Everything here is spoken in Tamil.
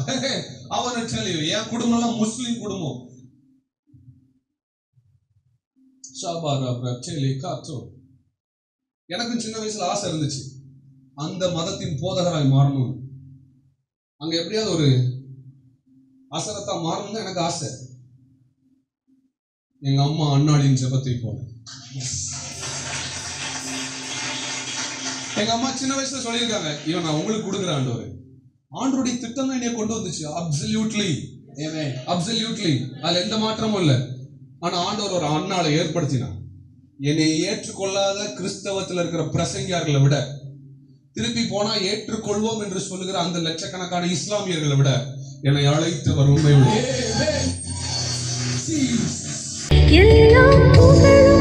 அவனை tell you என் குடும்பம் எல்லாம் முஸ்லிம் குடும்பம் ஷாபாரா பிரச்சனை காத்தோ எனக்கும் சின்ன வயசுல ஆசை இருந்துச்சு அந்த மதத்தின் போதகராய் மாறணும் அங்க எப்படியாவது ஒரு அசரத்தா மாறணும் தான் எனக்கு ஆசை எங்க அம்மா அண்ணாளின் ஜெபத்தை போல எங்க அம்மா சின்ன வயசுல சொல்லியிருக்காங்க இவன் நான் உங்களுக்கு கொடுக்குறேன் ஆண்டவர் ஆண்டருடைய திட்டம் தான் என்னைய கொண்டு வந்துச்சு அப்சல்யூட்லி அப்சல்யூட்லி அதுல எந்த மாற்றமும் இல்லை ஆனா ஆண்டவர் ஒரு அண்ணாளை ஏற்படுத்தினார் என்னை ஏற்றுக்கொள்ளாத கிறிஸ்தவத்தில் இருக்கிற பிரசங்கியார்களை விட திருப்பி போனா ஏற்றுக்கொள்வோம் என்று சொல்லுகிற அந்த லட்சக்கணக்கான இஸ்லாமியர்களை விட என்னை அழைத்தவர் உண்மை உள்ளவர். எல்லாம் புகழும்